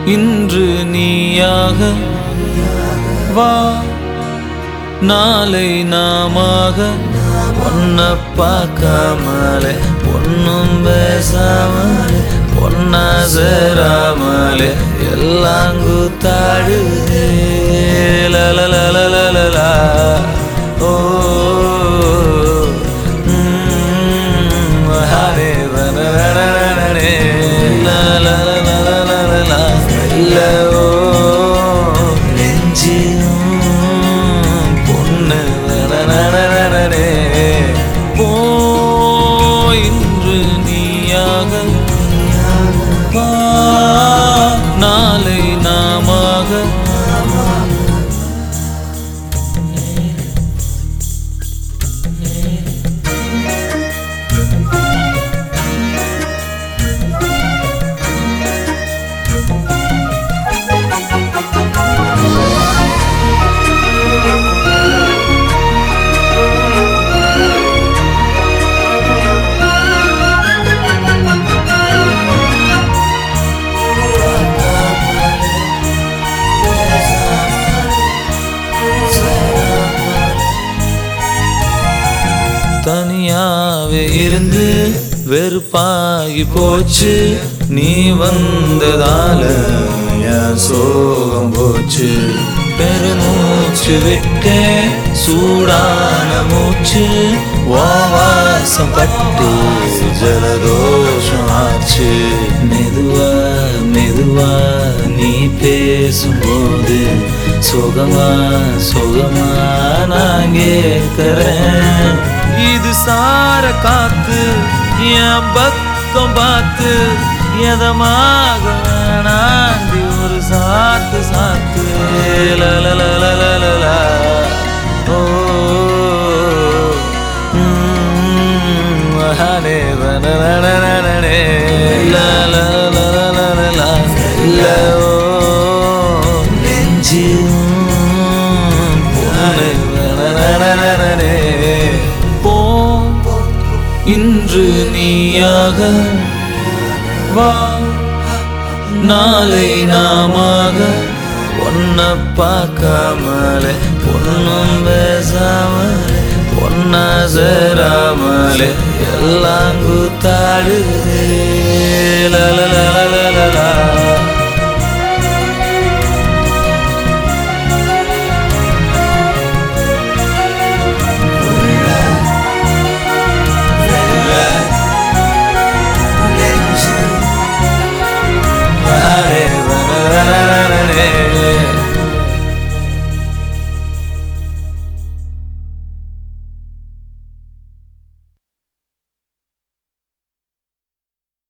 இன்று நீயாக வா நாளை நாமாக ஒன்ன பார்க்காமலே பொண்ணும் பேசாமலே பொன்னா சேராமலே எல்லாம் கூத்தாடுதே லலலலலலலா. ஓ ம், ஹரே வனரணரணே. லலலலலலலா. இல்ல, ஓ, நெஞ்சிலும் பொண்ணு வனரணரணே. போ இன்று நீயாக வா, நாளை நாமாக தனியாவே இருந்து வெறுப்பாகி போச்சு நீ வந்ததால என் சோகம் போச்சு பெருமூச்சு விட்டே சூடான மூச்சு வாசம் பட்டு ஜலதோஷம் ஆச்சு மெதுவா மெதுவா நீ பேசும்போது சுகமா சுகமா நான் கேட்கிறேன் இது சார காத்து என் பக்கம் பார்த்து எதமாக வேணாண்டி ஒரு சாத்து சாத்து லலலலலலலா. ஓ ம், மகானே வனரணரணே. லலலலலலலா. இல்ல, ஓ நெஞ்சிலும் பொண்ணு வனரணரணே. போ இன்று நீயாக வா நாளை நாமாக ஒன்ன பார்க்காமலே பொண்ணும் பேசாமலே பொன்னா சேராமலே எல்லாம் கூத்தாடுதே லலலலலலலா.